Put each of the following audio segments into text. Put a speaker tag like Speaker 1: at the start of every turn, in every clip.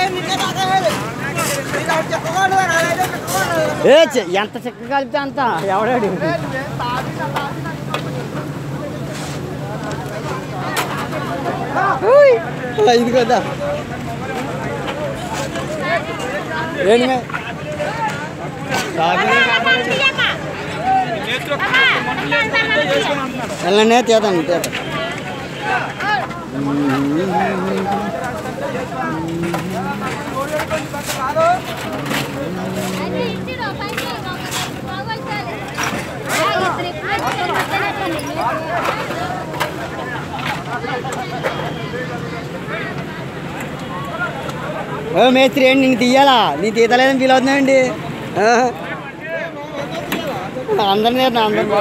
Speaker 1: ఏ చె- ఎంత చెక్క కలిపితే అంత ఎవడాడు ఉయ్, ఇది కదా ఏంటి మే? వెళ్ళండి తీద్దాం తీద్దాం ఓ మేస్త్రి ఏంటి నేను తీయాలా నేను తీతలేదని ఫీల్ అవుతున్నాయండి అందరినీ అందరు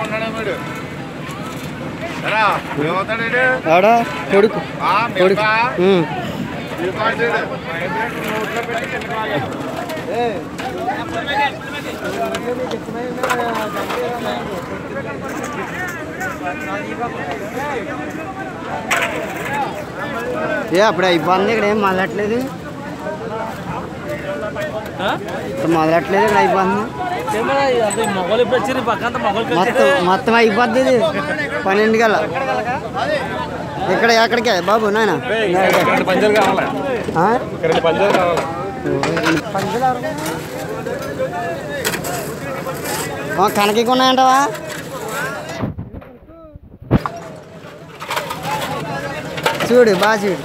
Speaker 1: ఎవడా కొడుకు కొడుకు ఉమ్. ఏ అప్పుడు అయిపోతుంది ఇక్కడ ఏం మొదలట్లేదు ఇక్కడ మొదలట్లేదు ఇక్కడ అయిపోతుంది
Speaker 2: మొగలు ఇప్పుడు వచ్చి పక్కంతా మొగలు
Speaker 1: మొత్తం మొత్తం అయిపోద్ది ఇది పన్నెండు కల్లా ఇక్కడ ఎక్కడికే బాబు నాయన
Speaker 2: రెండు పంచాలు కావాలి
Speaker 1: ఆ?
Speaker 2: రెండు పంచాలు కావాలి
Speaker 1: ఆ, కనకి ఉన్నాయంటవా చూడు బాగా చూడు